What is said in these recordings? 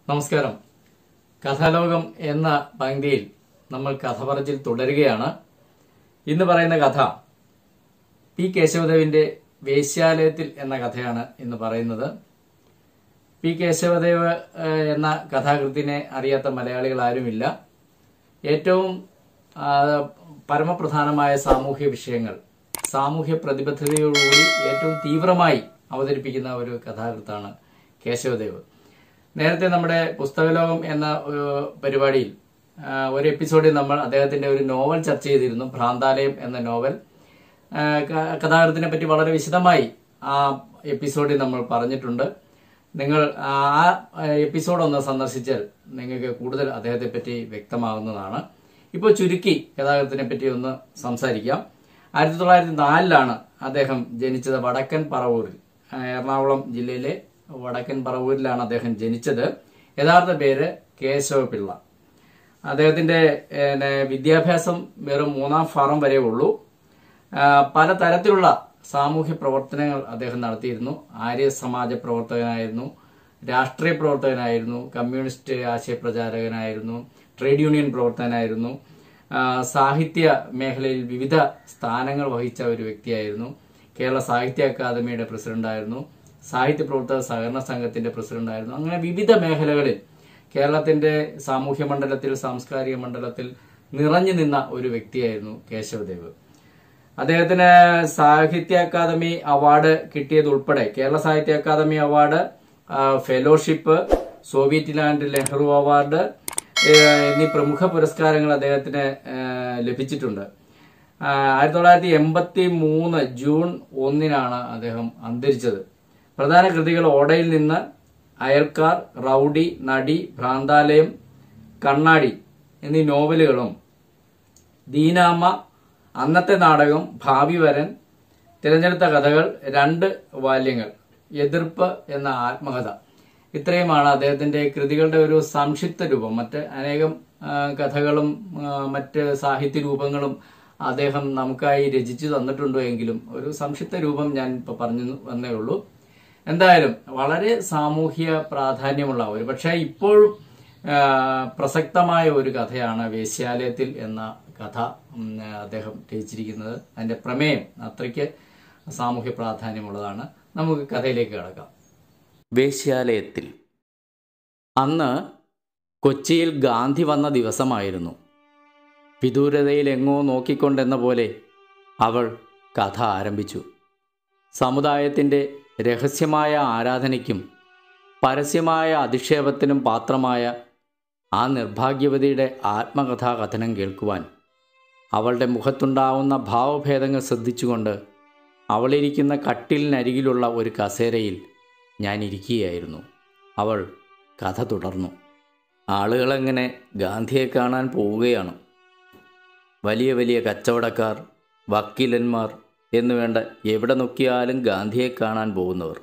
നമസ്കാരം കഥാലോകം എന്ന പങ്ക്തിയിൽ നമ്മൾ കഥ പറച്ചിൽ തുടരുകയാണ് ഇന്ന് പറയുന്ന കഥ പി കേശവദേവിന്റെ വേശ്യാലയത്തിൽ എന്ന കഥയാണ് ഇന്ന് പറയുന്നത് പി കേശവദേവ് ഏഹ്, എന്ന കഥാകൃത്തിനെ അറിയാത്ത മലയാളികൾ ആരുമില്ല ഏറ്റവും ആ, പരമപ്രധാനമായ സാമൂഹ്യ വിഷയങ്ങൾ സാമൂഹ്യ പ്രതിബദ്ധതയോടുകൂടി ഏറ്റവും തീവ്രമായി അവതരിപ്പിക്കുന്ന ഒരു കഥാകൃത്താണ് കേശവദേവ് നേരത്തെ നമ്മുടെ പുസ്തകലോകം എന്ന ഒരു പരിപാടിയിൽ ആ, ഒരു എപ്പിസോഡിൽ നമ്മൾ അദ്ദേഹത്തിന്റെ ഒരു നോവൽ ചർച്ച ചെയ്തിരുന്നു ഭ്രാന്താലയം എന്ന നോവൽ ആ, ക- കഥാകൃത്തിനെ പറ്റി വളരെ വിശദമായി ആ എപ്പിസോഡിൽ നമ്മൾ പറഞ്ഞിട്ടുണ്ട് നിങ്ങൾ ആ എപ്പിസോഡ് ഒന്ന് സന്ദർശിച്ചാൽ നിങ്ങൾക്ക് കൂടുതൽ അദ്ദേഹത്തെ പറ്റി വ്യക്തമാകുന്നതാണ് ഇപ്പോൾ ചുരുക്കി ഗതാഗതത്തിനെ പറ്റി ഒന്ന് സംസാരിക്കാം ആയിരത്തി തൊള്ളായിരത്തി നാലിലാണ് അദ്ദേഹം ജനിച്ചത് വടക്കൻ പറവൂരിൽ ആ, എറണാകുളം ജില്ലയിലെ വടക്കൻ പറവൂരിലാണ് അദ്ദേഹം ജനിച്ചത് യഥാർത്ഥ പേര് കേശവപിള്ള അദ്ദേഹത്തിന്റെ ഏഹ്, വിദ്യാഭ്യാസം വെറും മൂന്നാം ഫാറം വരെ ഉള്ളൂ ആ, പലതരത്തിലുള്ള സാമൂഹ്യ പ്രവർത്തനങ്ങൾ അദ്ദേഹം നടത്തിയിരുന്നു ആര്യ സമാജ പ്രവർത്തകനായിരുന്നു രാഷ്ട്രീയ പ്രവർത്തകനായിരുന്നു കമ്മ്യൂണിസ്റ്റ് ആശയപ്രചാരകനായിരുന്നു ട്രേഡ് യൂണിയൻ പ്രവർത്തകനായിരുന്നു ആ, സാഹിത്യ മേഖലയിൽ വിവിധ സ്ഥാനങ്ങൾ വഹിച്ച ഒരു വ്യക്തിയായിരുന്നു കേരള സാഹിത്യ അക്കാദമിയുടെ പ്രസിഡന്റായിരുന്നു സാഹിത്യ പ്രവർത്തക സഹകരണ സംഘത്തിന്റെ പ്രസിഡന്റായിരുന്നു അങ്ങനെ വിവിധ മേഖലകളിൽ കേരളത്തിന്റെ സാമൂഹ്യ മണ്ഡലത്തിൽ സാംസ്കാരിക മണ്ഡലത്തിൽ നിറഞ്ഞു നിന്ന ഒരു വ്യക്തിയായിരുന്നു കേശവദേവ് അദ്ദേഹത്തിന് സാഹിത്യ അക്കാദമി അവാർഡ് കിട്ടിയതുൾപ്പെടെ കേരള സാഹിത്യ അക്കാദമി അവാർഡ് ആ, fellowship Soviet land Nehru award ഏ, എന്നീ പ്രമുഖ പുരസ്കാരങ്ങൾ അദ്ദേഹത്തിന് ഏ, ലഭിച്ചിട്ടുണ്ട് ആ, ആയിരത്തി തൊള്ളായിരത്തി എൺപത്തി മൂന്ന് ജൂൺ ഒന്നിനാണ് അദ്ദേഹം അന്തരിച്ചത് പ്രധാന കൃതികൾ ഓടയിൽ നിന്ന് അയൽക്കാർ റൌഡി നടി ഭ്രാന്താലയം കണ്ണാടി എന്നീ നോവലുകളും ദീനാമ്മ അന്നത്തെ നാടകം ഭാവി വരൻ തിരഞ്ഞെടുത്ത കഥകൾ രണ്ട് വാല്യങ്ങൾ എതിർപ്പ് എന്ന ആത്മകഥ ഇത്രയുമാണ് അദ്ദേഹത്തിന്റെ കൃതികളുടെ ഒരു സംക്ഷിപ്ത രൂപം മറ്റ് അനേകം ആ, കഥകളും ആ, മറ്റ് സാഹിത്യ രൂപങ്ങളും അദ്ദേഹം നമുക്കായി രചിച്ചു തന്നിട്ടുണ്ടോ എങ്കിലും ഒരു സംക്ഷിപ്ത രൂപം ഞാൻ ഇപ്പൊ പറഞ്ഞു വന്നേ ഉള്ളൂ എന്തായാലും വളരെ സാമൂഹ്യ പ്രാധാന്യമുള്ള ഒരു പക്ഷേ ഇപ്പോഴും ആ, പ്രസക്തമായ ഒരു കഥയാണ് വേശ്യാലയത്തിൽ എന്ന കഥ ഉം, അദ്ദേഹം രചിച്ചിരിക്കുന്നത് അതിന്റെ പ്രമേയം അത്രയ്ക്ക് സാമൂഹ്യ പ്രാധാന്യമുള്ളതാണ് നമുക്ക് കഥയിലേക്ക് കടക്കാം വേശ്യാലയത്തിൽ അന്ന് കൊച്ചിയിൽ ഗാന്ധി വന്ന ദിവസമായിരുന്നു വിദൂരതയിൽ എങ്ങോ നോക്കിക്കൊണ്ടെന്ന പോലെ അവൾ കഥ ആരംഭിച്ചു സമുദായത്തിൻ്റെ രഹസ്യമായ ആരാധനയ്ക്കും പരസ്യമായ അധിക്ഷേപത്തിനും പാത്രമായ ആ നിർഭാഗ്യവതിയുടെ ആത്മകഥാകഥനം കേൾക്കുവാൻ അവളുടെ മുഖത്തുണ്ടാവുന്ന ഭാവഭേദങ്ങൾ ശ്രദ്ധിച്ചുകൊണ്ട് അവളിരിക്കുന്ന കട്ടിലിനരികിലുള്ള ഒരു കസേരയിൽ ഞാൻ ഇരിക്കുകയായിരുന്നു അവൾ കഥ തുടർന്നു ആളുകളങ്ങനെ ഗാന്ധിയെ കാണാൻ പോവുകയാണ് വലിയ വലിയ കച്ചവടക്കാർ വക്കീലന്മാർ എന്നു വേണ്ട എവിടെ നോക്കിയാലും ഗാന്ധിയെ കാണാൻ പോകുന്നവർ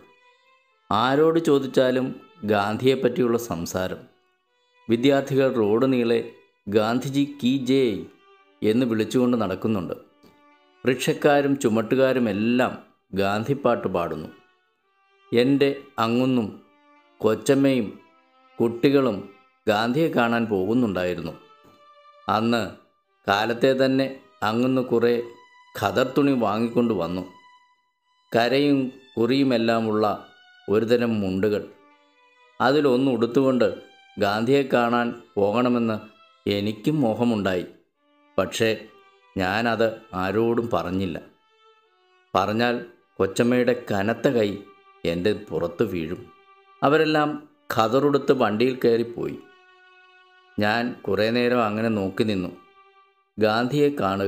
ആരോട് ചോദിച്ചാലും ഗാന്ധിയെപ്പറ്റിയുള്ള സംസാരം വിദ്യാർത്ഥികൾ റോഡ് നീളെ ഗാന്ധിജി കി ജയ് എന്ന് വിളിച്ചുകൊണ്ട് നടക്കുന്നുണ്ട് റിക്ഷക്കാരും ചുമട്ടുകാരും എല്ലാം ഗാന്ധിപ്പാട്ട് പാടുന്നു എൻ്റെ അങ്ങുന്നും കൊച്ചമ്മയും കുട്ടികളും ഗാന്ധിയെ കാണാൻ പോകുന്നുണ്ടായിരുന്നു അന്ന് കാലത്തെ തന്നെ അങ്ങുന്ന് കുറേ ഖദർ തുണി വാങ്ങിക്കൊണ്ട് വന്നു കരയും കുറിയുമെല്ലാമുള്ള ഒരുതരം മുണ്ടുകൾ അതിലൊന്ന് ഉടുത്തുകൊണ്ട് ഗാന്ധിയെ കാണാൻ പോകണമെന്ന് എനിക്കും മോഹമുണ്ടായി പക്ഷേ ഞാനത് ആരോടും പറഞ്ഞില്ല പറഞ്ഞാൽ കൊച്ചമ്മയുടെ കനത്ത കൈ എൻ്റെ പുറത്ത് വീഴും അവരെല്ലാം ഖദറുടുത്ത് വണ്ടിയിൽ കയറിപ്പോയി ഞാൻ കുറേ നേരം അങ്ങനെ നോക്കി നിന്നു ഗാന്ധിയെ കാണുക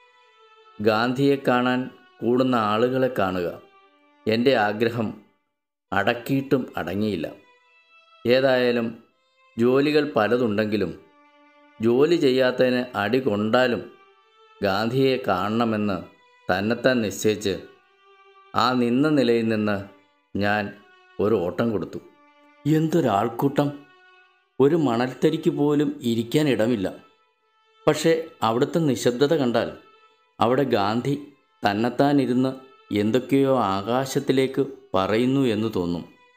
ഗാന്ധിയെ കാണാൻ കൂടുന്ന ആളുകളെ കാണുക എൻ്റെ ആഗ്രഹം അടക്കിയിട്ടും അടങ്ങിയില്ല ഏതായാലും ജോലികൾ പലതുണ്ടെങ്കിലും ജോലി ചെയ്യാത്തതിന് അടി കൊണ്ടാലും ഗാന്ധിയെ കാണണമെന്ന് തന്നെത്താൻ നിശ്ചയിച്ച് ആ നിന്ന നിലയിൽ നിന്ന് ഞാൻ ഒരു ഓട്ടം കൊടുത്തു എന്തൊരാൾക്കൂട്ടം ഒരു മണൽത്തരിക്ക് പോലും ഇരിക്കാൻ ഇടമില്ല പക്ഷേ അവിടുത്തെ നിശബ്ദത കണ്ടാൽ അവിടെ ഗാന്ധി തന്നെത്താൻ ഇരുന്ന് എന്തൊക്കെയോ ആകാശത്തിലേക്ക് പറയുന്നു എന്ന് തോന്നും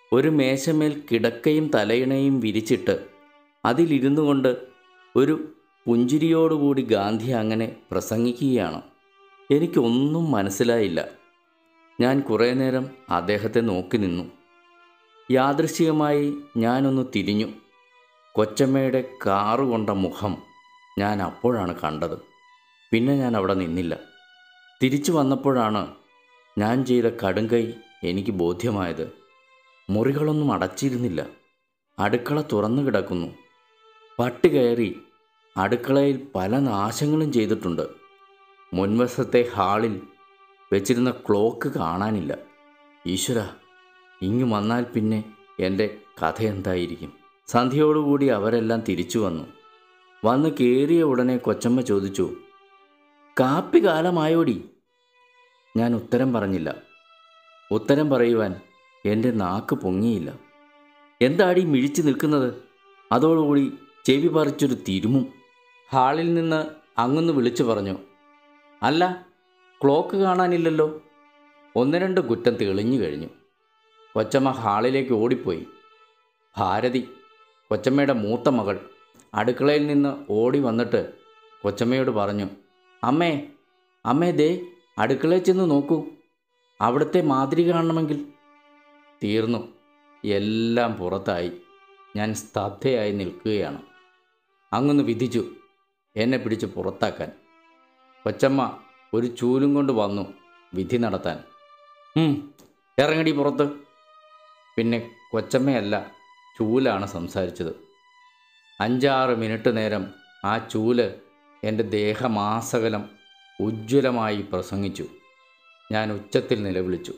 ഒരു മേശമേൽ കിടക്കയും തലയിണയും വിരിച്ചിട്ട് അതിലിരുന്നു കൊണ്ട് ഒരു പുഞ്ചിരിയോടുകൂടി ഗാന്ധി അങ്ങനെ പ്രസംഗിക്കുകയാണ് എനിക്കൊന്നും മനസ്സിലായില്ല ഞാൻ കുറേ നേരം അദ്ദേഹത്തെ നോക്കി നിന്നു യാദൃശ്ചികമായി ഞാനൊന്ന് തിരിഞ്ഞു കൊച്ചമ്മയുടെ കാറ് കൊണ്ട മുഖം ഞാൻ അപ്പോഴാണ് കണ്ടത് പിന്നെ ഞാൻ അവിടെ നിന്നില്ല തിരിച്ചു വന്നപ്പോഴാണ് ഞാൻ ചെയ്ത കടുങ്കൈ എനിക്ക് ബോധ്യമായത് മുറികളൊന്നും അടച്ചിരുന്നില്ല അടുക്കള തുറന്നു കിടക്കുന്നു പട്ടി കയറി അടുക്കളയിൽ പല നാശങ്ങളും ചെയ്തിട്ടുണ്ട് മുൻവശത്തെ ഹാളിൽ വെച്ചിരുന്ന ക്ലോക്ക് കാണാനില്ല ഈശ്വര ഇങ്ങു വന്നാൽ പിന്നെ എൻ്റെ കഥ എന്തായിരിക്കും സന്ധ്യയോടുകൂടി അവരെല്ലാം തിരിച്ചു വന്നു വന്ന് കയറിയ ഉടനെ കൊച്ചമ്മ ചോദിച്ചു കാപ്പി കാലമായോടി ഞാൻ ഉത്തരം പറഞ്ഞില്ല ഉത്തരം പറയുവാൻ എൻ്റെ നാക്ക് പൊങ്ങിയില്ല എന്താടി മിഴിച്ചു നിൽക്കുന്നത് അതോടുകൂടി ചെവി പറിച്ചൊരു തിരുമും ഹാളിൽ നിന്ന് അങ്ങൊന്ന് വിളിച്ചു പറഞ്ഞു അല്ല ക്ലോക്ക് കാണാനില്ലല്ലോ ഒന്ന് രണ്ട് കുറ്റം തെളിഞ്ഞു കഴിഞ്ഞു കൊച്ചമ്മ ഹാളിലേക്ക് ഓടിപ്പോയി ഭാരതി കൊച്ചമ്മയുടെ മൂത്ത മകൾ അടുക്കളയിൽ നിന്ന് ഓടി വന്നിട്ട് കൊച്ചമ്മയോട് പറഞ്ഞു അമ്മേ അമ്മേ ദേ അടുക്കളയിൽ ചെന്ന് നോക്കൂ അവിടുത്തെ മാതിരി കാണണമെങ്കിൽ തീർന്നു എല്ലാം പുറത്തായി ഞാൻ സ്തബ്ധയായി നിൽക്കുകയാണ് അങ്ങൊന്ന് വിധിച്ചു എന്നെ പിടിച്ച് പുറത്താക്കാൻ കൊച്ചമ്മ ഒരു ചൂലും കൊണ്ട് വന്നു വിധി നടത്താൻ "ഉം, ഇറങ്ങടി പുറത്ത് പിന്നെ കൊച്ചമ്മയല്ല ചൂലാണ് സംസാരിച്ചത് അഞ്ചാറ് മിനിറ്റ് നേരം ആ ചൂല് എൻ്റെ ദേഹമാസകലം ഉജ്ജ്വലമായി പ്രസംഗിച്ചു ഞാൻ ഉച്ചത്തിൽ നിലവിളിച്ചു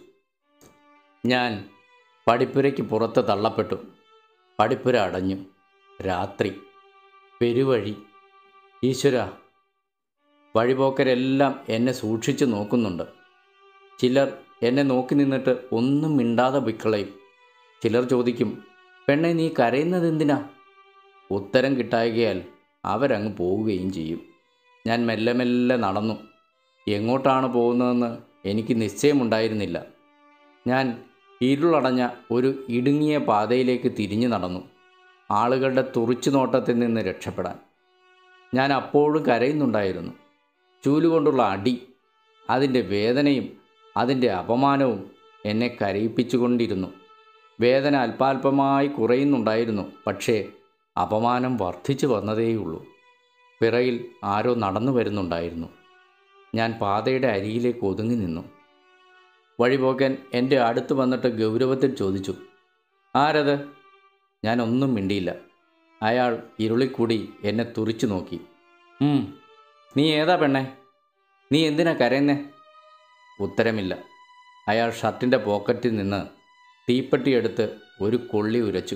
ഞാൻ പടിപ്പുരയ്ക്ക് പുറത്ത് തള്ളപ്പെട്ടു പടിപ്പുര അടഞ്ഞു രാത്രി പെരുവഴി ഈശ്വര വഴിപോക്കരെല്ലാം എന്നെ സൂക്ഷിച്ചു നോക്കുന്നുണ്ട് ചിലർ എന്നെ നോക്കി നിന്നിട്ട് ഒന്നും മിണ്ടാതെ വിക്കളയും ചിലർ ചോദിക്കും പെണ്ണെ നീ കരയുന്നത് എന്തിനാ ഉത്തരം കിട്ടായകയാൽ അവരങ്ങ് പോവുകയും ചെയ്യും ഞാൻ മെല്ലെ മെല്ലെ നടന്നു എങ്ങോട്ടാണ് പോകുന്നതെന്ന് എനിക്ക് നിശ്ചയമുണ്ടായിരുന്നില്ല ഞാൻ ഇരുളടഞ്ഞ ഒരു ഇടുങ്ങിയ പാതയിലേക്ക് തിരിഞ്ഞു നടന്നു ആളുകളുടെ തുറിച്ചു നോട്ടത്തിൽ നിന്ന് രക്ഷപ്പെടാൻ ഞാൻ അപ്പോഴും കരയുന്നുണ്ടായിരുന്നു ചൂലുകൊണ്ടുള്ള അടി അതിൻ്റെ വേദനയും അതിൻ്റെ അപമാനവും എന്നെ കരയിപ്പിച്ചുകൊണ്ടിരുന്നു വേദന അല്പാൽപമായി കുറയുന്നുണ്ടായിരുന്നു പക്ഷേ അപമാനം വർദ്ധിച്ചു വന്നതേയുള്ളൂ പിറയിൽ ആരോ നടന്നു വരുന്നുണ്ടായിരുന്നു ഞാൻ പാതയുടെ അരിയിലേക്ക് ഒതുങ്ങി നിന്നു വഴിപോക്കൻ എൻ്റെ അടുത്ത് വന്നിട്ട് ഗൗരവത്തിൽ ചോദിച്ചു ആരത് ഞാൻ ഒന്നും മിണ്ടിയില്ല അയാൾ ഇരുളിക്കൂടി എന്നെ തുറിച്ചു നോക്കി "ഉം, നീ ഏതാ പെണ്ണേ നീ എന്തിനാ കരയുന്നേ ഉത്തരമില്ല അയാൾ ഷർട്ടിൻ്റെ പോക്കറ്റിൽ നിന്ന് തീപ്പെട്ടിയെടുത്ത് ഒരു കൊള്ളി ഉരച്ചു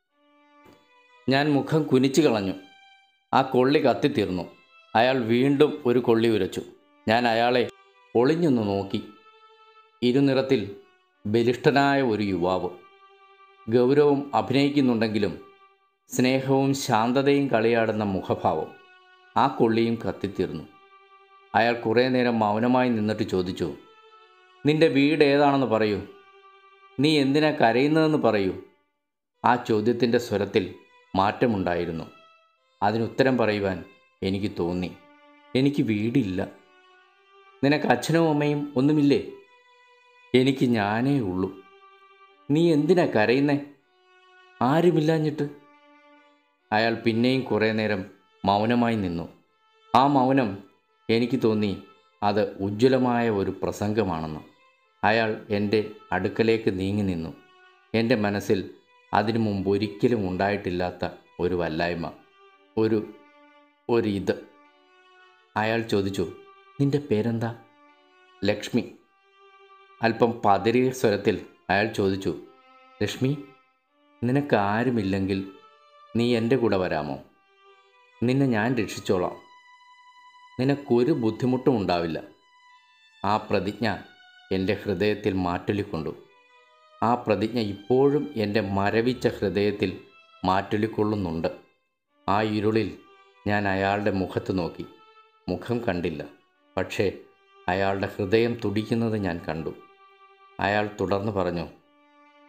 ഞാൻ മുഖം കുനിച്ചു കളഞ്ഞു ആ കൊള്ളി കത്തിത്തീർന്നു അയാൾ വീണ്ടും ഒരു കൊള്ളി ഉരച്ചു ഞാൻ അയാളെ ഒളിഞ്ഞൊന്ന് നോക്കി ഇരുനിറത്തിൽ ബലിഷ്ഠനായ ഒരു യുവാവ് ഗൗരവം അഭിനയിക്കുന്നുണ്ടെങ്കിലും സ്നേഹവും ശാന്തതയും കളിയാടുന്ന മുഖഭാവം ആ കൊള്ളിയും കത്തിത്തീർന്നു അയാൾ കുറേ നേരം മൗനമായി നിന്നിട്ട് ചോദിച്ചു നിന്റെ വീട് ഏതാണെന്ന് പറയൂ നീ എന്തിനാ കരയുന്നതെന്ന് പറയൂ ആ ചോദ്യത്തിൻ്റെ സ്വരത്തിൽ മാറ്റമുണ്ടായിരുന്നു അതിനുത്തരം പറയുവാൻ എനിക്ക് തോന്നി എനിക്ക് വീടില്ല നിനക്ക് അച്ഛനും അമ്മയും ഒന്നുമില്ലേ എനിക്ക് ഞാനേ ഉള്ളൂ നീ എന്തിനാ കരയുന്നേ ആരുമില്ലാഞ്ഞിട്ട് അയാൾ പിന്നെയും കുറേ നേരം മൗനമായി നിന്നു ആ മൗനം എനിക്ക് തോന്നി അത് ഉജ്ജ്വലമായ ഒരു പ്രസംഗമാണെന്ന് അയാൾ എൻ്റെ അടുക്കലേക്ക് നീങ്ങി നിന്നു എൻ്റെ മനസ്സിൽ അതിനു മുമ്പ് ഒരിക്കലും ഉണ്ടായിട്ടില്ലാത്ത ഒരു വല്ലായ്മ ഒരു ഒരു ഇത് അയാൾ ചോദിച്ചു നിന്റെ പേരെന്താ ലക്ഷ്മി അല്പം പതിരിയ സ്വരത്തിൽ അയാൾ ചോദിച്ചു ലക്ഷ്മി നിനക്ക് ആരുമില്ലെങ്കിൽ നീ എൻ്റെ കൂടെ വരാമോ നിന്നെ ഞാൻ രക്ഷിച്ചോളാം നിനക്കൊരു ബുദ്ധിമുട്ടും ഉണ്ടാവില്ല ആ പ്രതിജ്ഞ എൻ്റെ ഹൃദയത്തിൽ മാറ്റൊലിക്കൊണ്ടു ആ പ്രതിജ്ഞ ഇപ്പോഴും എൻ്റെ മരവിച്ച ഹൃദയത്തിൽ മാറ്റൊലിക്കൊള്ളുന്നുണ്ട് ആ ഇരുളിൽ ഞാൻ അയാളുടെ മുഖത്ത് നോക്കി മുഖം കണ്ടില്ല പക്ഷേ അയാളുടെ ഹൃദയം തുടിക്കുന്നത് ഞാൻ കണ്ടു അയാൾ തുടർന്ന് പറഞ്ഞു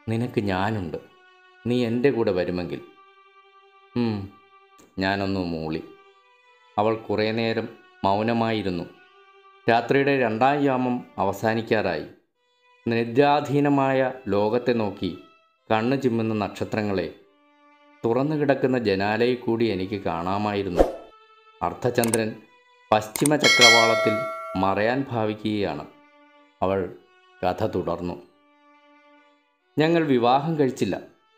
നിനക്ക് ഞാനുണ്ട് നീ എൻ്റെ കൂടെ വരുമെങ്കിൽ ഉം, ഞാനൊന്ന് മൂളി അവൾ കുറേ നേരം മൗനമായിരുന്നു രാത്രിയുടെ രണ്ടാം യാമം അവസാനിക്കാറായി നിദ്രാധീനമായ ലോകത്തെ നോക്കി കണ്ണു ചിമ്മുന്ന നക്ഷത്രങ്ങളെ തുറന്നു കിടക്കുന്ന ജനാലയിൽ കൂടി എനിക്ക് കാണാമായിരുന്നു അർദ്ധചന്ദ്രൻ പശ്ചിമ ചക്രവാളത്തിൽ മറയാൻ ഭാവിക്കുകയാണ് അവൾ കഥ തുടർന്നു ഞങ്ങൾ വിവാഹം കഴിച്ചില്ല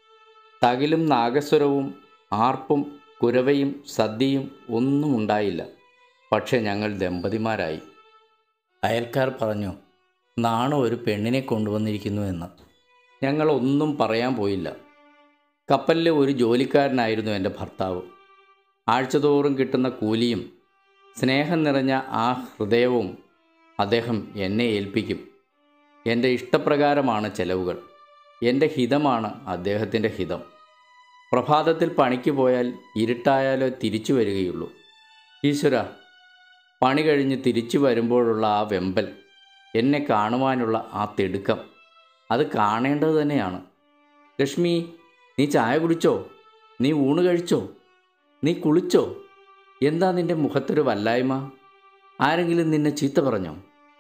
തകിലും നാഗസ്വരവും ആർപ്പും കുരവയും സദ്യയും ഒന്നും ഉണ്ടായില്ല പക്ഷെ ഞങ്ങൾ ദമ്പതിമാരായി അയൽക്കാർ പറഞ്ഞു നാണോ ഒരു പെണ്ണിനെ കൊണ്ടുവന്നിരിക്കുന്നു എന്ന് ഞങ്ങളൊന്നും പറയാൻ പോയില്ല കപ്പലിലെ ഒരു ജോലിക്കാരനായിരുന്നു എൻ്റെ ഭർത്താവ് ആഴ്ചതോറും കിട്ടുന്ന കൂലിയും സ്നേഹം നിറഞ്ഞ ആ ഹൃദയവും അദ്ദേഹം എന്നെ ഏൽപ്പിക്കും എൻ്റെ ഇഷ്ടപ്രകാരമാണ് ചെലവുകൾ എൻ്റെ ഹിതമാണ് അദ്ദേഹത്തിൻ്റെ ഹിതം പ്രഭാതത്തിൽ പണിക്ക് പോയാൽ ഇരുട്ടായാലോ തിരിച്ചു വരികയുള്ളൂ ഈശ്വര പണി കഴിഞ്ഞ് തിരിച്ചു വരുമ്പോഴുള്ള ആ വെമ്പൽ എന്നെ കാണുവാനുള്ള ആ തിടുക്കം അത് കാണേണ്ടത് തന്നെയാണ് ലക്ഷ്മി നീ ചായ കുടിച്ചോ നീ ഊണ് കഴിച്ചോ നീ കുളിച്ചോ എന്താ നിന്റെ മുഖത്തൊരു വല്ലായ്മ ആരെങ്കിലും നിന്നെ ചീത്ത പറഞ്ഞോ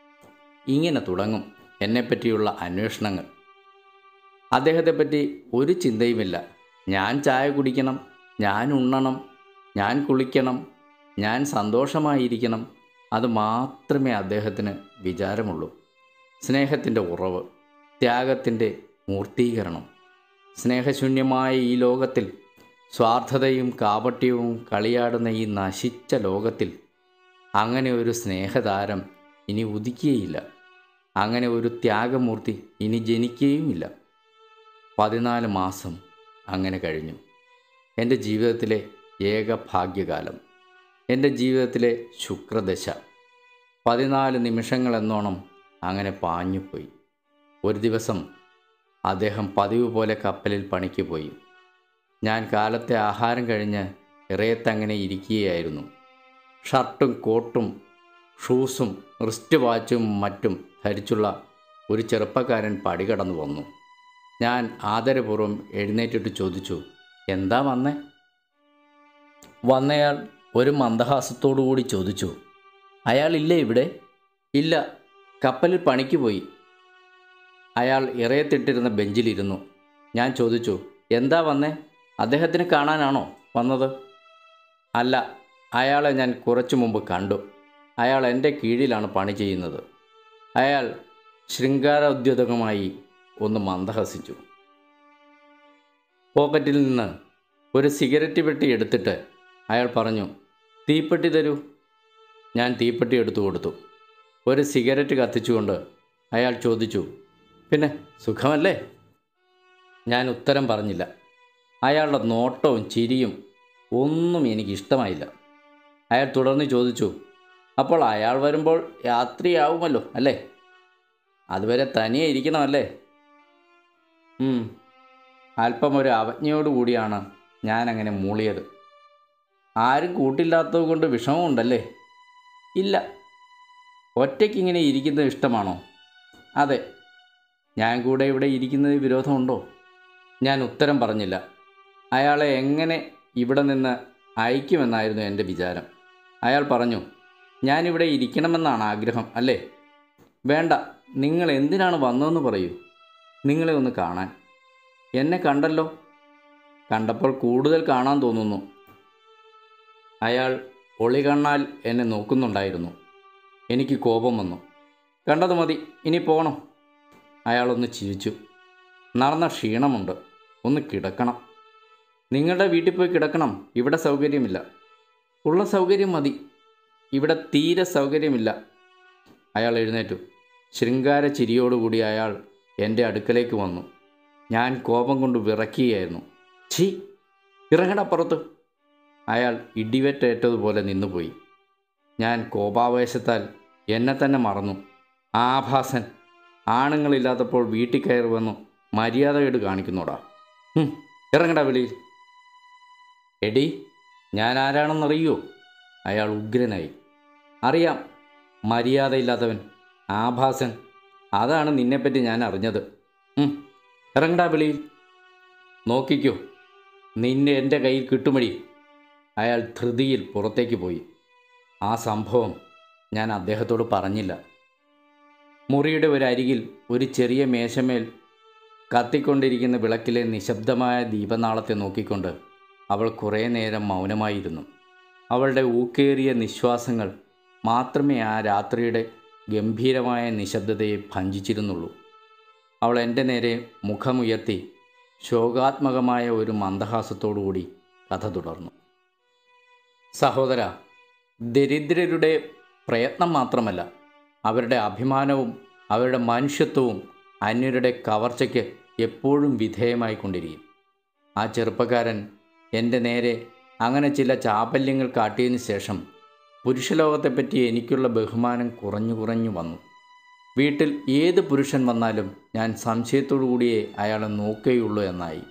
ഇങ്ങനെ തുടങ്ങും എന്നെപ്പറ്റിയുള്ള അന്വേഷണങ്ങൾ അദ്ദേഹത്തെപ്പറ്റി ഒരു ചിന്തയുമില്ല ഞാൻ ചായ കുടിക്കണം ഞാൻ ഉണ്ണണം ഞാൻ കുളിക്കണം ഞാൻ സന്തോഷമായിരിക്കണം അത് മാത്രമേ അദ്ദേഹത്തിന് വിചാരമുള്ളൂ സ്നേഹത്തിൻ്റെ ഉറവ് ത്യാഗത്തിൻ്റെ മൂർത്തീകരണം സ്നേഹശൂന്യമായ ഈ ലോകത്തിൽ സ്വാർത്ഥതയും കാപട്യവും കളിയാടുന്ന ഈ നശിച്ച ലോകത്തിൽ അങ്ങനെ ഒരു സ്നേഹതാരം ഇനി ഉദിക്കുകയില്ല അങ്ങനെ ഒരു ത്യാഗമൂർത്തി ഇനി ജനിക്കുകയുമില്ല പതിനാല് മാസം അങ്ങനെ കഴിഞ്ഞു എൻ്റെ ജീവിതത്തിലെ ഏക ഭാഗ്യകാലം എൻ്റെ ജീവിതത്തിലെ ശുക്രദശ പതിനാല് നിമിഷങ്ങളെന്നോണം അങ്ങനെ പാഞ്ഞുപോയി ഒരു ദിവസം അദ്ദേഹം പതിവ് പോലെ കപ്പലിൽ പണിക്ക് പോയി ഞാൻ കാലത്തെ ആഹാരം കഴിഞ്ഞ് ഇറയത്തങ്ങനെ ഇരിക്കുകയായിരുന്നു ഷർട്ടും കോട്ടും ഷൂസും റിസ്റ്റ് വാച്ചും മറ്റും ധരിച്ചുള്ള ഒരു ചെറുപ്പക്കാരൻ പടി കടന്നു വന്നു ഞാൻ ആദരപൂർവ്വം എഴുന്നേറ്റിട്ട് ചോദിച്ചു എന്താ വന്നേ വന്നയാൾ ഒരു മന്ദഹാസത്തോടു കൂടി ചോദിച്ചു അയാളില്ലേ ഇവിടെ ഇല്ല കപ്പലിൽ പണിക്ക് പോയി അയാൾ ഇറയത്തിട്ടിരുന്ന ബെഞ്ചിലിരുന്നു ഞാൻ ചോദിച്ചു എന്താ വന്നേ അദ്ദേഹത്തിന് കാണാനാണോ വന്നത് അല്ല അയാളെ ഞാൻ കുറച്ചു മുമ്പ് കണ്ടു അയാൾ എൻ്റെ കീഴിലാണ് പണി ചെയ്യുന്നത് അയാൾ ശൃംഗാരോദ്യോതകമായി ഒന്ന് മന്ദഹസിച്ചു പോക്കറ്റിൽ നിന്ന് ഒരു സിഗരറ്റ് പെട്ടി എടുത്തിട്ട് അയാൾ പറഞ്ഞു തീപ്പെട്ടി തരൂ ഞാൻ തീപ്പെട്ടി എടുത്തു കൊടുത്തു ഒരു സിഗരറ്റ് കത്തിച്ചുകൊണ്ട് അയാൾ ചോദിച്ചു പിന്നെ സുഖമല്ലേ ഞാൻ ഉത്തരം പറഞ്ഞില്ല അയാളുടെ നോട്ടവും ചിരിയും ഒന്നും എനിക്ക് ഇഷ്ടമായില്ല അയാൾ തുടർന്ന് ചോദിച്ചു അപ്പോൾ അയാൾ വരുമ്പോൾ രാത്രിയാവുമല്ലോ അല്ലേ അതുവരെ തനിയെ ഇരിക്കണമല്ലേ ഉം. അല്പം ഒരു അവജ്ഞയോടുകൂടിയാണ് ഞാനങ്ങനെ മൂളിയത് ആരും കൂട്ടില്ലാത്തത് കൊണ്ട് വിഷമമുണ്ടല്ലേ ഇല്ല ഒറ്റയ്ക്കിങ്ങനെ ഇരിക്കുന്നത് ഇഷ്ടമാണോ അതെ ഞാൻ കൂടെ ഇവിടെ ഇരിക്കുന്നത് വിരോധമുണ്ടോ ഞാൻ ഉത്തരം പറഞ്ഞില്ല അയാളെ എങ്ങനെ ഇവിടെ നിന്ന് അയക്കുമെന്നായിരുന്നു എൻ്റെ വിചാരം അയാൾ പറഞ്ഞു ഞാനിവിടെ ഇരിക്കണമെന്നാണ് ആഗ്രഹം അല്ലേ വേണ്ട നിങ്ങൾ എന്തിനാണ് വന്നതെന്ന് പറയൂ നിങ്ങളെ ഒന്ന് കാണാൻ എന്നെ കണ്ടല്ലോ കണ്ടപ്പോൾ കൂടുതൽ കാണാൻ തോന്നുന്നു അയാൾ ഒളികണ്ണാൽ എന്നെ നോക്കുന്നുണ്ടായിരുന്നു എനിക്ക് കോപം വന്നു കണ്ടത് മതി ഇനി പോകണം അയാളൊന്ന് ചിരിച്ചു നടന്ന ക്ഷീണമുണ്ട് ഒന്ന് കിടക്കണം നിങ്ങളുടെ വീട്ടിൽ പോയി കിടക്കണം ഇവിടെ സൗകര്യമില്ല ഉള്ള സൗകര്യം മതി ഇവിടെ തീരെ സൗകര്യമില്ല അയാൾ എഴുന്നേറ്റു ശൃംഗാര ചിരിയോടുകൂടി അയാൾ എൻ്റെ അടുക്കലേക്ക് വന്നു ഞാൻ കോപം കൊണ്ട് വിറയ്ക്കുകയായിരുന്നു ഛീ ഇറങ്ങട പുറത്ത് അയാൾ ഇടിവെറ്റേറ്റതുപോലെ നിന്നുപോയി ഞാൻ കോപാവേശത്താൽ എന്നെ തന്നെ മറന്നു ആഭാസൻ ആണുങ്ങളില്ലാത്തപ്പോൾ വീട്ടിൽ കയറി വന്നു മര്യാദയോട് കാണിക്കുന്നോടാ ഹും, ഇറങ്ങടാ വെളിയിൽ എടി ഞാൻ ആരാണെന്നറിയോ അയാൾ ഉഗ്രനായി അറിയാം മര്യാദയില്ലാത്തവൻ ആഭാസൻ അതാണ് നിന്നെപ്പറ്റി ഞാൻ അറിഞ്ഞത് ഉം, ഇറങ്ങടാ വെളിയിൽ നോക്കിക്കോ നിന്നെ എൻ്റെ കയ്യിൽ കിട്ടുമടി അയാൾ ധൃതിയിൽ പുറത്തേക്ക് പോയി ആ സംഭവം ഞാൻ അദ്ദേഹത്തോട് പറഞ്ഞില്ല മുറിയുടെ ഒരു അരികിൽ ഒരു ചെറിയ മേശമേൽ കത്തിക്കൊണ്ടിരിക്കുന്ന വിളക്കിലെ നിശബ്ദമായ ദീപനാളത്തെ നോക്കിക്കൊണ്ട് അവൾ കുറേ നേരം മൗനമായിരുന്നു അവളുടെ ഊക്കേറിയ നിശ്വാസങ്ങൾ മാത്രമേ ആ രാത്രിയുടെ ഗംഭീരമായ നിശബ്ദതയെ ഭഞ്ചിച്ചിരുന്നുള്ളൂ അവൾ എൻ്റെ നേരെ മുഖമുയർത്തി ശോകാത്മകമായ ഒരു മന്ദഹാസത്തോടുകൂടി കഥ തുടർന്നു സഹോദര ദരിദ്രരുടെ പ്രയത്നം മാത്രമല്ല അവരുടെ അഭിമാനവും അവരുടെ മനുഷ്യത്വവും അന്യരുടെ കവർച്ചയ്ക്ക് എപ്പോഴും വിധേയമായിക്കൊണ്ടിരിക്കും ആ ചെറുപ്പക്കാരൻ എൻ്റെ നേരെ അങ്ങനെ ചില ചാപല്യങ്ങൾ കാട്ടിയതിന് ശേഷം പുരുഷലോകത്തെപ്പറ്റി എനിക്കുള്ള ബഹുമാനം കുറഞ്ഞു കുറഞ്ഞു വന്നു വീട്ടിൽ ഏത് പുരുഷൻ വന്നാലും ഞാൻ സംശയത്തോടു കൂടിയേ അയാളെ നോക്കുകയുള്ളൂ എന്നായി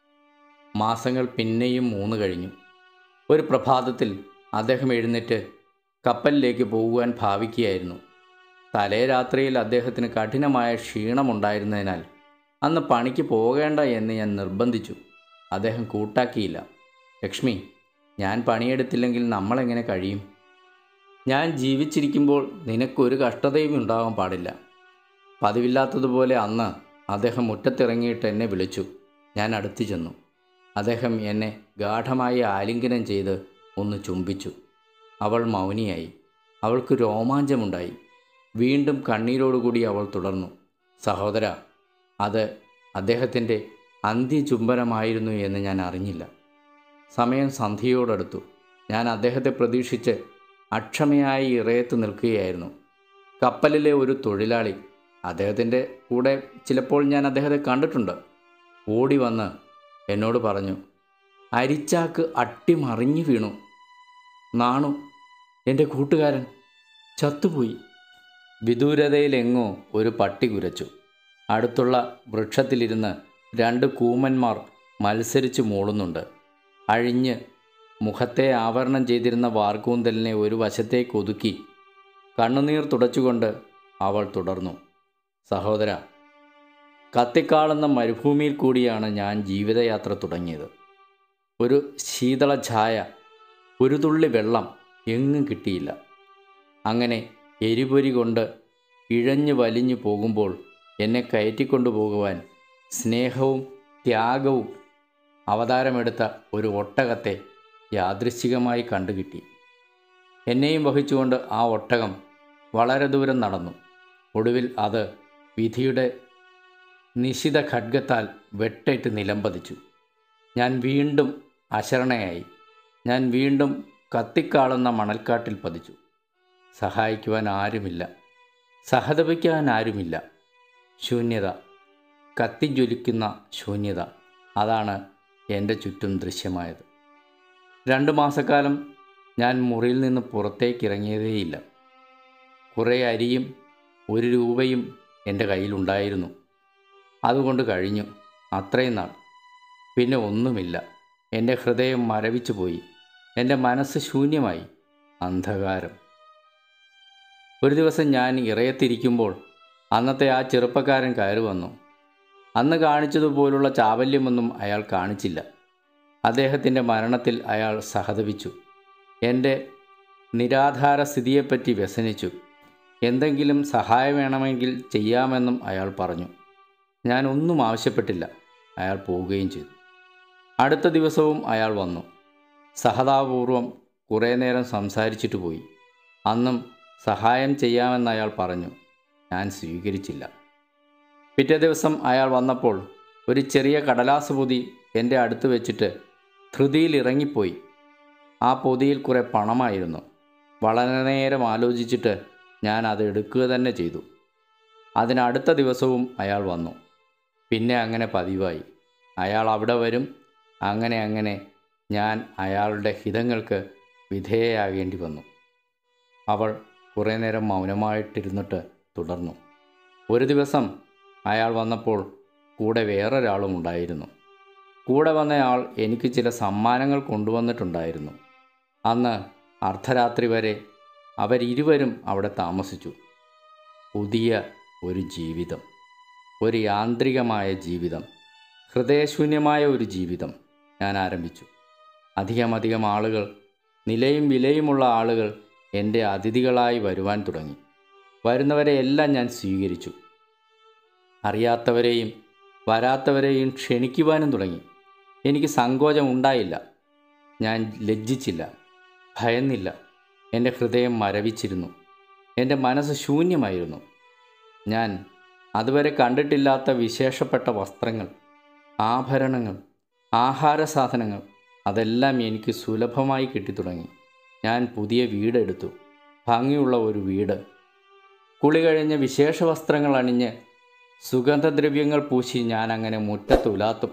മാസങ്ങൾ പിന്നെയും മൂന്ന് കഴിഞ്ഞു ഒരു പ്രഭാതത്തിൽ അദ്ദേഹം എഴുന്നേറ്റ് കപ്പലിലേക്ക് പോകുവാൻ ഭാവിക്കുകയായിരുന്നു തലേ രാത്രിയിൽ അദ്ദേഹത്തിന് കഠിനമായ ക്ഷീണമുണ്ടായിരുന്നതിനാൽ അന്ന് പണിക്ക് പോകേണ്ട എന്ന് ഞാൻ നിർബന്ധിച്ചു അദ്ദേഹം കൂട്ടാക്കിയില്ല ലക്ഷ്മി ഞാൻ പണിയെടുത്തില്ലെങ്കിൽ നമ്മളെങ്ങനെ കഴിയും ഞാൻ ജീവിച്ചിരിക്കുമ്പോൾ നിനക്കൊരു കഷ്ടതയും ഉണ്ടാവാൻ പാടില്ല പതിവില്ലാത്തതുപോലെ അന്ന് അദ്ദേഹം മുറ്റത്തിറങ്ങിയിട്ട് എന്നെ വിളിച്ചു ഞാൻ അടുത്തു ചെന്നു അദ്ദേഹം എന്നെ ഗാഠമായി ആലിംഗനം ചെയ്ത് ഒന്ന് ചുംബിച്ചു അവൾ മൗനിയായി അവൾക്ക് രോമാഞ്ചമുണ്ടായി വീണ്ടും കണ്ണീരോടുകൂടി അവൾ തുടർന്നു സഹോദര അത് അദ്ദേഹത്തിൻ്റെ അന്ത്യചുംബനമായിരുന്നു എന്ന് ഞാൻ അറിഞ്ഞില്ല സമയം സന്ധ്യയോടടുത്തു ഞാൻ അദ്ദേഹത്തെ പ്രതീക്ഷിച്ച് അക്ഷമയായി ഇറയത്ത് നിൽക്കുകയായിരുന്നു കപ്പലിലെ ഒരു തൊഴിലാളി അദ്ദേഹത്തിൻ്റെ കൂടെ ചിലപ്പോൾ ഞാൻ അദ്ദേഹത്തെ കണ്ടിട്ടുണ്ട് ഓടി വന്ന് എന്നോട് പറഞ്ഞു അരിച്ചാക്ക് അട്ടിമറിഞ്ഞു വീണു നാണു എൻ്റെ കൂട്ടുകാരൻ ചത്തുപോയി വിദൂരതയിലെങ്ങോ ഒരു പട്ടി കുരച്ചു അടുത്തുള്ള വൃക്ഷത്തിലിരുന്ന് രണ്ട് കൂമന്മാർ മത്സരിച്ച് മൂളുന്നുണ്ട് അഴിഞ്ഞ് മുഖത്തെ ആവരണം ചെയ്തിരുന്ന വാർക്കൂന്തലിനെ ഒരു വശത്തേക്ക് ഒതുക്കി കണ്ണുനീർ തുടച്ചുകൊണ്ട് അവൾ തുടർന്നു സഹോദര കത്തിക്കാളുന്ന മരുഭൂമിയിൽ കൂടിയാണ് ഞാൻ ജീവിതയാത്ര തുടങ്ങിയത് ഒരു ശീതള ഛായ ഒരു തുള്ളി വെള്ളം എങ്ങും കിട്ടിയില്ല അങ്ങനെ എരിപൊരി കൊണ്ട് ഇഴഞ്ഞു വലിഞ്ഞു പോകുമ്പോൾ എന്നെ കയറ്റിക്കൊണ്ടു പോകുവാൻ സ്നേഹവും ത്യാഗവും അവതാരമെടുത്ത ഒരു ഒട്ടകത്തെ യാദൃശ്ചികമായി കണ്ടുകിട്ടി എന്നെയും വഹിച്ചുകൊണ്ട് ആ ഒട്ടകം വളരെ ദൂരം നടന്നു ഒടുവിൽ അത് വിധിയുടെ നിശിത ഖഡ്ഗത്താൽ വെട്ടേറ്റ് നിലംപതിച്ചു ഞാൻ വീണ്ടും അശരണയായി ഞാൻ വീണ്ടും കത്തിക്കാളുന്ന മണൽക്കാട്ടിൽ പതിച്ചു സഹായിക്കുവാൻ ആരുമില്ല സഹതപിക്കാൻ ആരുമില്ല ശൂന്യത കത്തിജ്വലിക്കുന്ന ശൂന്യത അതാണ് എൻ്റെ ചുറ്റും ദൃശ്യമായത് രണ്ട് മാസക്കാലം ഞാൻ മുറിയിൽ നിന്ന് പുറത്തേക്ക് ഇറങ്ങിയതേയില്ല കുറേ അരിയും ഒരു രൂപയും എൻ്റെ കയ്യിലുണ്ടായിരുന്നു അതുകൊണ്ട് കഴിഞ്ഞു അത്രയും നാൾ പിന്നെ ഒന്നുമില്ല എൻ്റെ ഹൃദയം മരവിച്ചു പോയി എൻ്റെ മനസ്സ് ശൂന്യമായി അന്ധകാരം ഒരു ദിവസം ഞാൻ ഇറയത്തിരിക്കുമ്പോൾ അന്നത്തെ ആ ചെറുപ്പക്കാരൻ കയറി വന്നു അന്ന് കാണിച്ചതുപോലുള്ള ചാവല്യമൊന്നും അയാൾ കാണിച്ചില്ല അദ്ദേഹത്തിൻ്റെ മരണത്തിൽ അയാൾ സഹതപിച്ചു എൻ്റെ നിരാധാര സ്ഥിതിയെപ്പറ്റി വ്യസനിച്ചു എന്തെങ്കിലും സഹായം വേണമെങ്കിൽ ചെയ്യാമെന്നും അയാൾ പറഞ്ഞു ഞാൻ ഒന്നും ആവശ്യപ്പെട്ടില്ല അയാൾ പോവുകയും ചെയ്തു അടുത്ത ദിവസവും അയാൾ വന്നു സഹതാപൂർവം കുറേ നേരം സംസാരിച്ചിട്ട് പോയി അന്നും സഹായം ചെയ്യാമെന്ന് അയാൾ പറഞ്ഞു ഞാൻ സ്വീകരിച്ചില്ല പിറ്റേ ദിവസം അയാൾ വന്നപ്പോൾ ഒരു ചെറിയ കടലാസ് പൊതി എൻ്റെ അടുത്ത് വെച്ചിട്ട് ധൃതിയിൽ ഇറങ്ങിപ്പോയി ആ പൊതിയിൽ കുറേ പണമായിരുന്നു വളരെ നേരം ആലോചിച്ചിട്ട് ഞാൻ അത് എടുക്കുക തന്നെ ചെയ്തു അതിനടുത്ത ദിവസവും അയാൾ വന്നു പിന്നെ അങ്ങനെ പതിവായി അയാൾ അവിടെ വരും അങ്ങനെ അങ്ങനെ ഞാൻ അയാളുടെ ഹിതങ്ങൾക്ക് വിധേയയാകേണ്ടി വന്നു അവൾ കുറേ നേരം മൗനമായിട്ടിരുന്നിട്ട് തുടർന്നു ഒരു ദിവസം അയാൾ വന്നപ്പോൾ കൂടെ വേറൊരാളും ഉണ്ടായിരുന്നു കൂടെ വന്നയാൾ എനിക്ക് ചില സമ്മാനങ്ങൾ കൊണ്ടുവന്നിട്ടുണ്ടായിരുന്നു അന്ന് അർദ്ധരാത്രി വരെ അവരിരുവരും അവിടെ താമസിച്ചു പുതിയ ഒരു ജീവിതം ഒരു യാന്ത്രികമായ ജീവിതം ഹൃദയശൂന്യമായ ഒരു ജീവിതം ഞാൻ ആരംഭിച്ചു അധികമധികം ആളുകൾ നിലയും വിലയുമുള്ള ആളുകൾ എൻ്റെ അതിഥികളായി വരുവാൻ തുടങ്ങി വരുന്നവരെ എല്ലാം ഞാൻ സ്വീകരിച്ചു അറിയാത്തവരെയും വരാത്തവരെയും ക്ഷണിക്കുവാനും തുടങ്ങി എനിക്ക് സങ്കോചം ഉണ്ടായില്ല ഞാൻ ലജ്ജിച്ചില്ല ഭയന്നില്ല എൻ്റെ ഹൃദയം മരവിച്ചിരുന്നു എൻ്റെ മനസ്സ് ശൂന്യമായിരുന്നു ഞാൻ അതുവരെ കണ്ടിട്ടില്ലാത്ത വിശേഷപ്പെട്ട വസ്ത്രങ്ങൾ ആഭരണങ്ങൾ ആഹാര സാധനങ്ങൾ അതെല്ലാം എനിക്ക് സുലഭമായി കിട്ടിത്തുടങ്ങി ഞാൻ പുതിയ വീടെടുത്തു ഭംഗിയുള്ള ഒരു വീട് കുളി കഴിഞ്ഞ് വിശേഷ വസ്ത്രങ്ങൾ അണിഞ്ഞ് സുഗന്ധദ്രവ്യങ്ങൾ പൂശി ഞാൻ അങ്ങനെ മുറ്റത്ത് ഉലാത്തും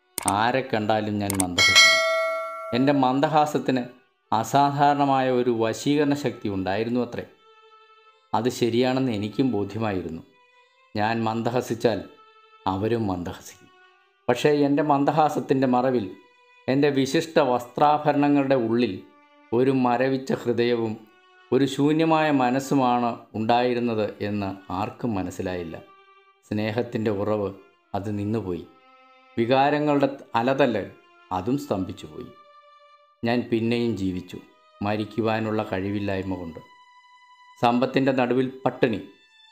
ആരെ കണ്ടാലും ഞാൻ മന്ദഹസിക്കും എൻ്റെ മന്ദഹാസത്തിന് അസാധാരണമായ ഒരു വശീകരണ ശക്തി ഉണ്ടായിരുന്നു അത്രേ അത് ശരിയാണെന്ന് എനിക്കും ബോധ്യമായിരുന്നു ഞാൻ മന്ദഹസിച്ചാൽ അവരും മന്ദഹസിക്കും പക്ഷേ എൻ്റെ മന്ദഹാസത്തിൻ്റെ മറവിൽ എൻ്റെ വിശിഷ്ട വസ്ത്രാഭരണങ്ങളുടെ ഉള്ളിൽ ഒരു മരവിച്ച ഹൃദയവും ഒരു ശൂന്യമായ മനസ്സുമാണ് ഉണ്ടായിരുന്നത് എന്ന് ആർക്കും മനസ്സിലായില്ല സ്നേഹത്തിൻ്റെ ഉറവ് അത് നിന്നുപോയി വികാരങ്ങളുടെ അലതല്ലൽ അതും സ്തംഭിച്ചുപോയി ഞാൻ പിന്നെയും ജീവിച്ചു മരിക്കുവാനുള്ള കഴിവില്ലായ്മ കൊണ്ട് സമ്പത്തിൻ്റെ നടുവിൽ പട്ടിണി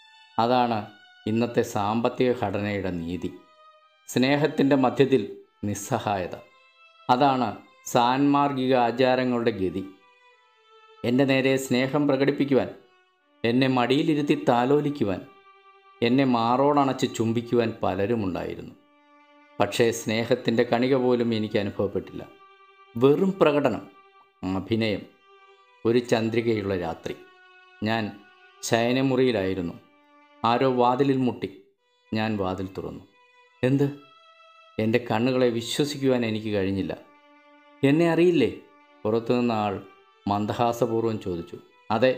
അതാണ് ഇന്നത്തെ സാമ്പത്തിക ഘടനയുടെ നീതി സ്നേഹത്തിൻ്റെ മധ്യത്തിൽ നിസ്സഹായത അതാണ് സാൻമാർഗിക ആചാരങ്ങളുടെ ഗതി എൻ്റെ നേരെ സ്നേഹം പ്രകടിപ്പിക്കുവാൻ എന്നെ മടിയിലിരുത്തി താലോലിക്കുവാൻ എന്നെ മാറോടണച്ച് ചുംബിക്കുവാൻ പലരുമുണ്ടായിരുന്നു പക്ഷേ സ്നേഹത്തിൻ്റെ കണിക പോലും എനിക്ക് അനുഭവപ്പെട്ടില്ല വെറും പ്രകടനം അഭിനയം ഒരു ചന്ദ്രികയുള്ള രാത്രി ഞാൻ ശയനമുറിയിലായിരുന്നു ആരോ വാതിലിൽ മുട്ടി ഞാൻ വാതിൽ തുറന്നു എന്ത് എൻ്റെ കണ്ണുകളെ വിശ്വസിക്കുവാൻ എനിക്ക് കഴിഞ്ഞില്ല എന്നെ അറിയില്ലേ പുറത്തുനിന്ന ആൾ മന്ദഹാസപൂർവ്വം ചോദിച്ചു അതെ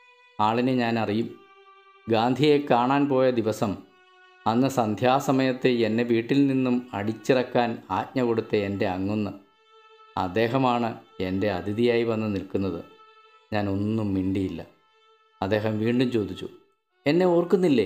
ആളിനെ ഞാൻ അറിയും ഗാന്ധിയെ കാണാൻ പോയ ദിവസം അന്ന് സന്ധ്യാസമയത്ത് എന്നെ വീട്ടിൽ നിന്നും അടിച്ചിറക്കാൻ ആജ്ഞ കൊടുത്ത എൻ്റെ അങ്ങുന്ന് അദ്ദേഹമാണ് എൻ്റെ അതിഥിയായി വന്ന് നിൽക്കുന്നത് ഞാൻ ഒന്നും മിണ്ടിയില്ല അദ്ദേഹം വീണ്ടും ചോദിച്ചു എന്നെ ഓർക്കുന്നില്ലേ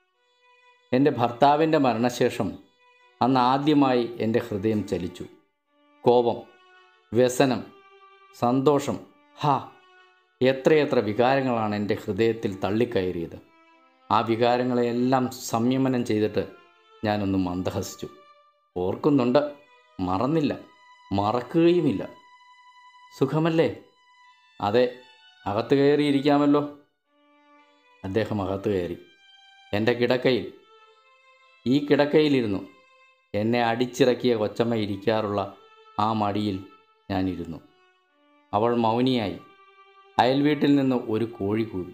എൻ്റെ ഭർത്താവിൻ്റെ മരണശേഷം അന്ന് ആദ്യമായി എൻ്റെ ഹൃദയം ചലിച്ചു കോപം വ്യസനം സന്തോഷം ഹാ എത്രയെത്ര വികാരങ്ങളാണ് എൻ്റെ ഹൃദയത്തിൽ തള്ളിക്കയറിയത് ആ വികാരങ്ങളെയെല്ലാം സംയമനം ചെയ്തിട്ട് ഞാനൊന്ന് മന്ദഹസിച്ചു ഓർക്കുന്നുണ്ട് മറന്നില്ല മറക്കുകയുമില്ല സുഖമല്ലേ അതെ അകത്ത് കയറിയിരിക്കാമല്ലോ അദ്ദേഹം അകത്ത് കയറി എൻ്റെ കിടക്കയിൽ ഈ കിടക്കയിലിരുന്നു എന്നെ അടിച്ചിറക്കിയ കൊച്ചമ്മ ഇരിക്കാറുള്ള ആ മടിയിൽ ഞാനിരുന്നു അവൾ മൗനിയായി അയൽവീട്ടിൽ നിന്ന് ഒരു കോഴി കൂവി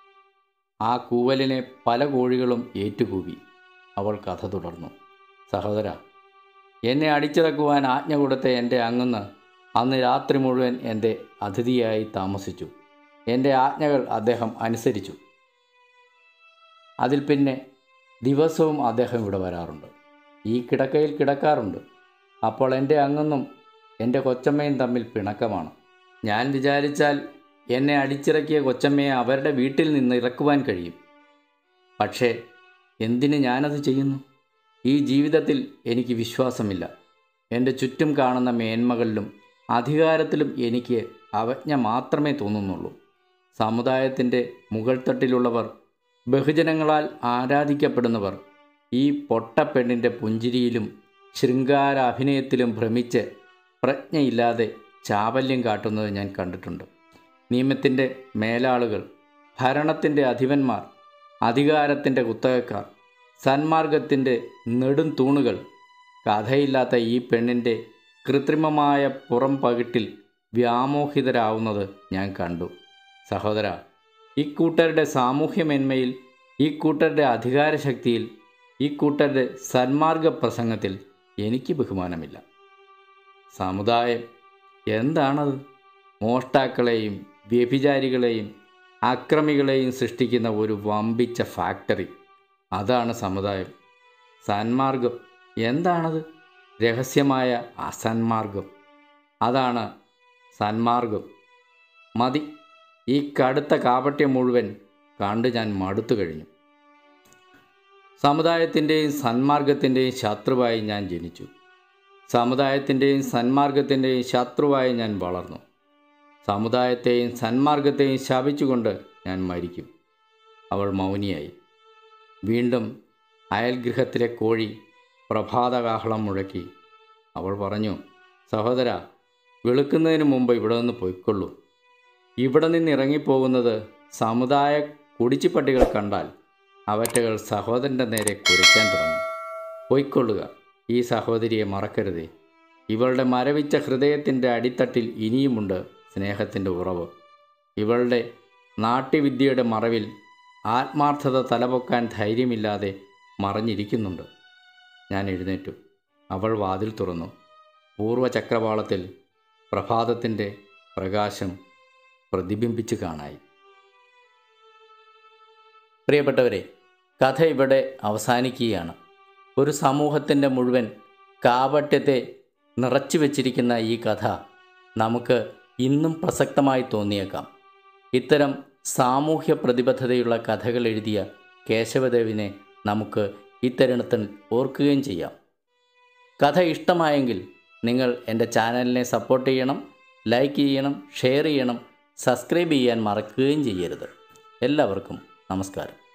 ആ കൂവലിനെ പല കോഴികളും ഏറ്റുകൂവി അവൾ കഥ തുടർന്നു സഹോദര എന്നെ അടിച്ചിറക്കുവാൻ ആജ്ഞ കൊടുത്ത എൻ്റെ അങ്ങുന്ന് അന്ന് രാത്രി മുഴുവൻ എൻ്റെ അതിഥിയായി താമസിച്ചു എൻ്റെ ആജ്ഞകൾ അദ്ദേഹം അനുസരിച്ചു അതിൽ പിന്നെ ദിവസവും അദ്ദേഹം ഇവിടെ വരാറുണ്ട് ഈ കിടക്കയിൽ കിടക്കാറുണ്ട് അപ്പോൾ എൻ്റെ അങ്ങുന്നും എൻ്റെ കൊച്ചമ്മയും തമ്മിൽ പിണക്കമാണ് ഞാൻ വിചാരിച്ചാൽ എന്നെ അടിച്ചിറക്കിയ കൊച്ചമ്മയെ അവരുടെ വീട്ടിൽ നിന്ന് ഇറക്കുവാൻ കഴിയും പക്ഷേ എന്തിന് ഞാനത് ചെയ്യുന്നു ഈ ജീവിതത്തിൽ എനിക്ക് വിശ്വാസമില്ല എൻ്റെ ചുറ്റും കാണുന്ന മേന്മകളിലും അധികാരത്തിലും എനിക്ക് അവജ്ഞ മാത്രമേ തോന്നുന്നുള്ളൂ സമുദായത്തിൻ്റെ മുകൾത്തട്ടിലുള്ളവർ ബഹുജനങ്ങളാൽ ആരാധിക്കപ്പെടുന്നവർ ഈ പൊട്ടപ്പെണ്ണിൻ്റെ പുഞ്ചിരിയിലും ശൃംഗാരാഭിനയത്തിലും ഭ്രമിച്ച് പ്രജ്ഞയില്ലാതെ ചാവല്യം കാട്ടുന്നത് ഞാൻ കണ്ടിട്ടുണ്ട് നിയമത്തിൻ്റെ മേലാളുകൾ ഭരണത്തിൻ്റെ അധിപന്മാർ അധികാരത്തിൻ്റെ കുത്തകക്കാർ സന്മാർഗത്തിൻ്റെ നെടും തൂണുകൾ കഥയില്ലാത്ത ഈ പെണ്ണിൻ്റെ കൃത്രിമമായ പുറം പകിട്ടിൽ വ്യാമോഹിതരാവുന്നത് ഞാൻ കണ്ടു സഹോദര ഇക്കൂട്ടരുടെ സാമൂഹ്യമേന്മയിൽ ഈ കൂട്ടരുടെ അധികാരശക്തിയിൽ ഈ കൂട്ടരുടെ സന്മാർഗ പ്രസംഗത്തിൽ എനിക്ക് ബഹുമാനമില്ല സമുദായം എന്താണത് മോഷ്ടാക്കളെയും വ്യഭിചാരികളെയും അക്രമികളെയും സൃഷ്ടിക്കുന്ന ഒരു വമ്പിച്ച ഫാക്ടറി അതാണ് സമുദായം സന്മാർഗം എന്താണത് രഹസ്യമായ അസന്മാർഗം അതാണ് സന്മാർഗം മതി ഈ കടുത്ത കാപട്യം മുഴുവൻ കണ്ട് ഞാൻ മടുത്തു കഴിഞ്ഞു സമുദായത്തിൻ്റെയും സന്മാർഗത്തിൻ്റെയും ശത്രുവായി ഞാൻ ജനിച്ചു സമുദായത്തിൻ്റെയും സന്മാർഗത്തിൻ്റെയും ശത്രുവായി ഞാൻ വളർന്നു സമുദായത്തെയും സന്മാർഗത്തെയും ശപിച്ചുകൊണ്ട് ഞാൻ മരിക്കും അവൾ മൗനിയായി വീണ്ടും അയൽഗൃഹത്തിലെ കോഴി പ്രഭാതകാഹളം മുഴക്കി അവൾ പറഞ്ഞു സഹോദര വെളുക്കുന്നതിന് മുമ്പ് ഇവിടെ നിന്ന് പൊയ്ക്കൊള്ളൂ ഇവിടെ നിന്ന് ഇറങ്ങിപ്പോകുന്നത് സമുദായ കുടിച്ചുപട്ടികൾ കണ്ടാൽ അവറ്റകൾ സഹോദരൻ്റെ നേരെ കുരയ്ക്കാൻ തുടങ്ങും പൊയ്ക്കൊള്ളുക ഈ സഹോദരിയെ മറക്കരുതേ ഇവളുടെ മരവിച്ച ഹൃദയത്തിൻ്റെ അടിത്തട്ടിൽ ഇനിയുമുണ്ട് സ്നേഹത്തിൻ്റെ ഉറവ് ഇവളുടെ നാട്യവിദ്യയുടെ മറവിൽ ആത്മാർത്ഥത തലപൊക്കാൻ ധൈര്യമില്ലാതെ മറഞ്ഞിരിക്കുന്നുണ്ട് ഞാൻ എഴുന്നേറ്റു അവൾ വാതിൽ തുറന്നു പൂർവ്വചക്രവാളത്തിൽ പ്രഭാതത്തിൻ്റെ പ്രകാശം പ്രതിബിംബിച്ച് കാണായി പ്രിയപ്പെട്ടവരെ കഥ ഇവിടെ അവസാനിക്കുകയാണ് ഒരു സമൂഹത്തിൻ്റെ മുഴുവൻ കാപട്യത്തെ നിറച്ചു വച്ചിരിക്കുന്ന ഈ കഥ നമുക്ക് ഇന്നും പ്രസക്തമായി തോന്നിയേക്കാം ഇത്തരം സാമൂഹ്യ പ്രതിബദ്ധതയുള്ള കഥകൾ എഴുതിയ കേശവദേവിനെ നമുക്ക് ഇത്തരുണത്തിൽ ഓർക്കുകയും ചെയ്യാം കഥ ഇഷ്ടമായെങ്കിൽ നിങ്ങൾ എൻ്റെ ചാനലിനെ സപ്പോർട്ട് ചെയ്യണം ലൈക്ക് ചെയ്യണം ഷെയർ ചെയ്യണം സബ്സ്ക്രൈബ് ചെയ്യാൻ മറക്കുകയും ചെയ്യരുത് എല്ലാവർക്കും നമസ്കാരം